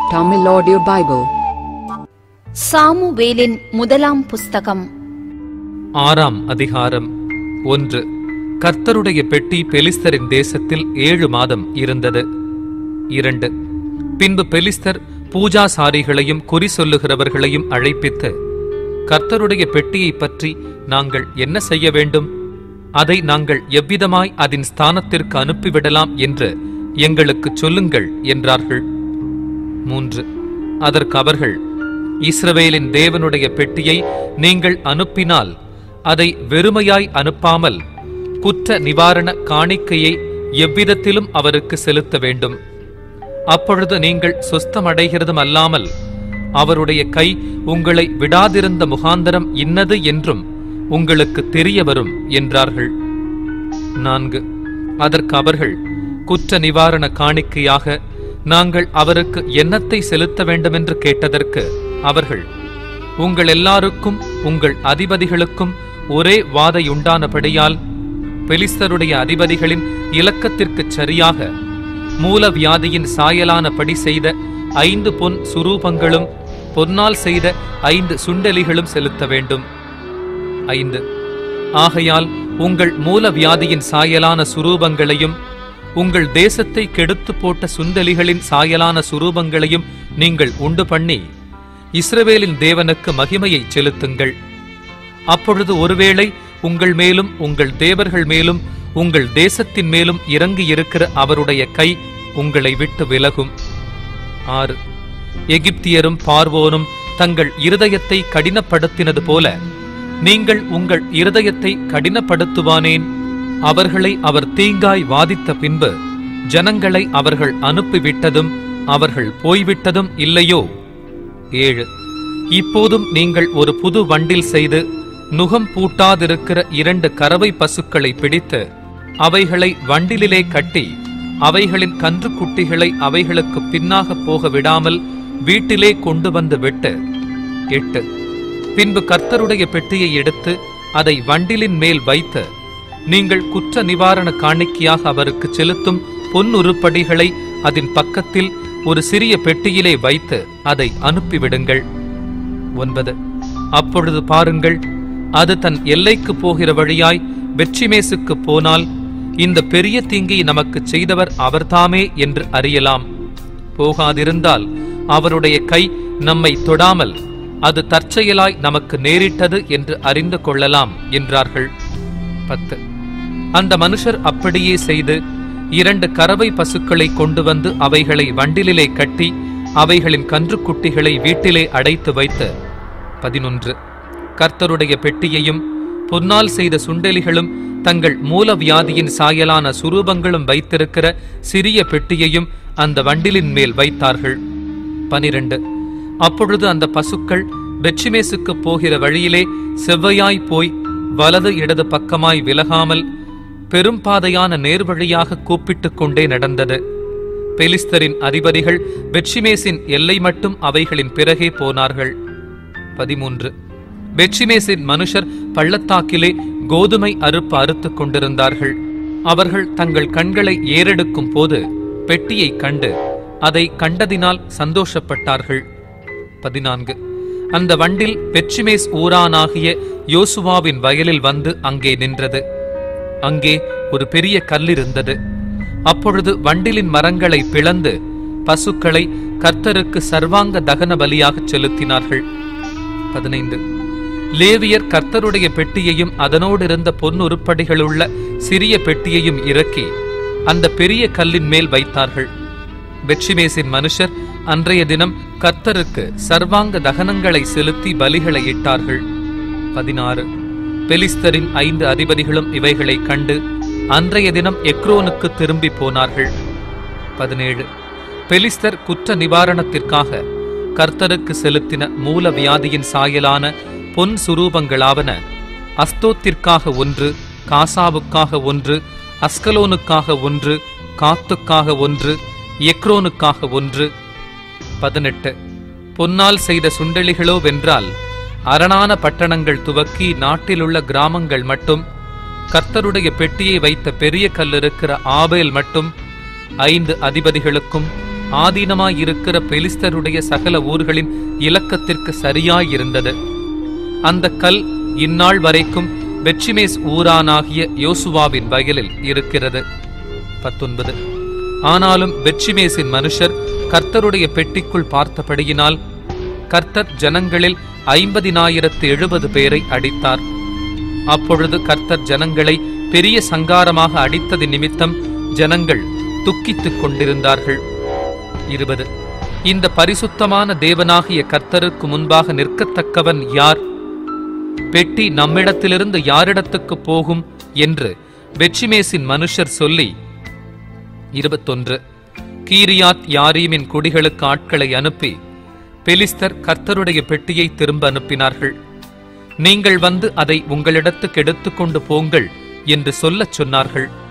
Tamil Audio Bible. சாமுவேலின் முதலாம் புஸ்தகம் ஆறாம் அதிகாரம் ஒன்று கர்த்தருடைய பெட்டி பெலிஸ்தரின் தேசத்தில் ஏழு மாதம் இருந்தது இரண்டு பின்பு பெலிஸ்தர் பூஜாசாரிகளையும் குறி சொல்லுகிறவர்களையும் அழைப்பித்து கர்த்தருடைய பெட்டியைப் பற்றி நாங்கள் என்ன செய்ய வேண்டும் அதை நாங்கள் எவ்விதமாய் அதன் ஸ்தானத்திற்கு அனுப்பிவிடலாம் என்று எங்களுக்குச் சொல்லுங்கள் என்றார்கள் மூன்று அதற்கு அவர்கள் இஸ்ரவேலின் தேவனுடைய பெட்டியை நீங்கள் அனுப்பினால் அதை வெறுமையாய் அனுப்பாமல் குற்ற நிவாரண காணிக்கையை எவ்விதத்திலும் அவருக்கு செலுத்த வேண்டும் அப்பொழுது நீங்கள் சொஸ்தமடைகிறதும் அல்லாமல் அவருடைய கை உங்களை விடாதிருந்த முகாந்தரம் இன்னது என்றும் உங்களுக்கு தெரிய வரும் என்றார்கள் நான்கு அதற்கு அவர்கள் குற்ற நிவாரண காணிக்கையாக நாங்கள் அவருக்கு என்னத்தை செலுத்த வேண்டுமென்று கேட்டதற்கு அவர்கள் உங்கள் எல்லாருக்கும் உங்கள் அதிபதிகளுக்கும் ஒரே வாதையுண்டானபடியால் பெலிஸ்தருடைய அதிபதிகளின் இலக்கத்திற்குச் சரியாக மூலவியாதியின் சாயலானபடி செய்த ஐந்து பொன் சுரூபங்களும் பொன்னால் செய்த ஐந்து சுண்டெலிகளும் செலுத்த வேண்டும் ஐந்து ஆகையால் உங்கள் மூலவியாதியின் சாயலான சுரூபங்களையும் உங்கள் தேசத்தை கெடுத்து போட்ட சுண்டலிகளின் சாயலான சுரூபங்களையும் நீங்கள் உண்டு பண்ணி இஸ்ரவேலின் தேவனுக்கு மகிமையை செலுத்துங்கள் அப்பொழுது ஒருவேளை உங்கள் மேலும் உங்கள் தேவர்கள் மேலும் உங்கள் தேசத்தின் மேலும் இறங்கி இருக்கிற அவருடைய கை உங்களை விட்டு விலகும் ஆறு எகிப்தியரும் பார்வோனும் தங்கள் இருதயத்தை கடினப்படுத்தினது போல நீங்கள் உங்கள் இருதயத்தை கடினப்படுத்துவானேன் அவர்களை அவர் தீங்காய் வாதித்த பின்பு ஜனங்களை அவர்கள் அனுப்பிவிட்டதும் அவர்கள் போய்விட்டதும் இல்லையோ ஏழு இப்போதும் நீங்கள் ஒரு புது வண்டில் செய்து நுகம் பூட்டாதிருக்கிற இரண்டு கறவை பசுக்களை பிடித்து அவைகளை வண்டிலிலே கட்டி அவைகளின் கன்றுக்குட்டிகளை அவைகளுக்கு பின்னாக போக விடாமல் வீட்டிலே கொண்டு வந்து விட்டு எட்டு பின்பு கர்த்தருடைய பெட்டியை எடுத்து அதை வண்டிலின் மேல் வைத்து நீங்கள் குற்ற நிவாரண காணிக்கையாக அவருக்கு செலுத்தும் பொன் உருப்படிகளை அதன் பக்கத்தில் ஒரு சிறிய பெட்டியிலே வைத்து அதை அனுப்பிவிடுங்கள் ஒன்பது அப்பொழுது பாருங்கள் அது தன் எல்லைக்கு போகிற வழியாய் வெற்றிமேசுக்கு போனால் இந்த பெரிய தீங்கை நமக்கு செய்தவர் அவர்தாமே என்று அறியலாம் போகாதிருந்தால் அவருடைய கை நம்மை தொடாமல் அது தற்செயலாய் நமக்கு நேரிட்டது என்று அறிந்து கொள்ளலாம் என்றார்கள் பத்து அந்த மனுஷர் அப்படியே செய்து இரண்டு கறவை பசுக்களை கொண்டு வந்து அவைகளை வண்டிலிலே கட்டி அவைகளின் கன்றுக்குட்டிகளை வீட்டிலே அடைத்து வைத்து பதினொன்று கர்த்தருடைய பெட்டியையும் பொன்னால் செய்த சுண்டெலிகளும் தங்கள் மூலவியாதியின் சாயலான சுரூபங்களும் வைத்திருக்கிற சிறிய பெட்டியையும் அந்த வண்டிலின் மேல் வைத்தார்கள் பனிரெண்டு அப்பொழுது அந்த பசுக்கள் பெட்சிமேசுக்கு போகிற வழியிலே செவ்வையாய் போய் வலது இடது பக்கமாய் விலகாமல் பெரும்பாதையான நேர்வழியாக கூப்பிட்டுக் கொண்டே நடந்தது பெலிஸ்தரின் அதிபதிகள் பெட்சிமேசின் எல்லை மட்டும் அவைகளின் பிறகே போனார்கள் பதிமூன்று பெட்சிமேசின் மனுஷர் பள்ளத்தாக்கிலே கோதுமை அறுப்பு அறுத்துக் கொண்டிருந்தார்கள் அவர்கள் தங்கள் கண்களை ஏறெடுக்கும் போது பெட்டியைக் கண்டு அதை கண்டதினால் சந்தோஷப்பட்டார்கள் பதினான்கு அந்த வண்டில் பெட்சிமேஸ் ஊரானாகிய யோசுவாவின் வயலில் வந்து அங்கே நின்றது அங்கே ஒரு பெரிய கல்லிருந்தது அப்பொழுது வண்டிலின் மரங்களை பிளந்து பசுக்களை கர்த்தருக்கு சர்வாங்க தகன பலியாகச் செலுத்தினார்கள் பதினைந்து லேவியர் கர்த்தருடைய பெட்டியையும் அதனோடு இருந்த பொன் உருப்படிகளுள்ள சிறிய பெட்டியையும் இறக்கி அந்த பெரிய கல்லின் மேல் வைத்தார்கள் பெட்சிமேசின் மனுஷர் அன்றைய தினம் கர்த்தருக்கு சர்வாங்க தகனங்களை செலுத்தி பலிகளை இட்டார்கள் பதினாறு பெலிஸ்தரின் ஐந்து அதிபதிகளும் இவைகளை கண்டு அன்றைய தினம் எக்ரோனுக்கு திரும்பி போனார்கள் பதினேழு பெலிஸ்தர் குற்ற நிவாரணத்திற்காக கர்த்தருக்கு செலுத்தின மூல வியாதியின் சாயலான பொன் சுரூபங்களாவன அஸ்தோத்திற்காக ஒன்று காசாவுக்காக ஒன்று அஸ்கலோனுக்காக ஒன்று காத்துக்காக ஒன்று எக்ரோனுக்காக ஒன்று பதினெட்டு பொன்னால் செய்த சுண்டெலிகளோ வென்றால் அரணான பட்டணங்கள் துவக்கி நாட்டிலுள்ள கிராமங்கள் மட்டும் கர்த்தருடைய பெட்டியை வைத்த பெரிய கல் இருக்கிற ஆபேல் மட்டும் ஐந்து அதிபதிகளுக்கும் ஆதீனமாயிருக்கிற பெலிஸ்தருடைய சகல ஊர்களின் இலக்கத்திற்கு சரியாயிருந்தது அந்த கல் இந்நாள் வரைக்கும் வெற்றிமேஸ் ஊரானாகிய யோசுவாவின் வயலில் இருக்கிறது பத்தொன்பது ஆனாலும் வெற்றிமேசின் மனுஷர் கர்த்தருடைய பெட்டிக்குள் பார்த்தபடியினால் கர்த்தர் ஜனங்களில் ஐம்பதினாயிரத்து எழுபது பேரை அடித்தார் அப்பொழுது கர்த்தர் ஜனங்களை பெரிய சங்காரமாக அடித்தது நிமித்தம் ஜனங்கள் துக்கித்துக் கொண்டிருந்தார்கள் இருபது இந்த பரிசுத்தமான தேவனாகிய கர்த்தருக்கு முன்பாக நிற்கத்தக்கவன் யார் பெட்டி நம்மிடத்திலிருந்து யாரிடத்துக்கு போகும் என்று வெற்றிமேசின் மனுஷர் சொல்லி இருபத்தொன்று கீரியாத் யாரீமின் குடிகளுக்கு ஆட்களை அனுப்பி பெலிஸ்தர் கர்த்தருடைய பெட்டியை திரும்ப அனுப்பினார்கள் நீங்கள் வந்து அதை உங்களிடத்துக்கு எடுத்துக்கொண்டு போங்கள் என்று சொல்லச் சொன்னார்கள்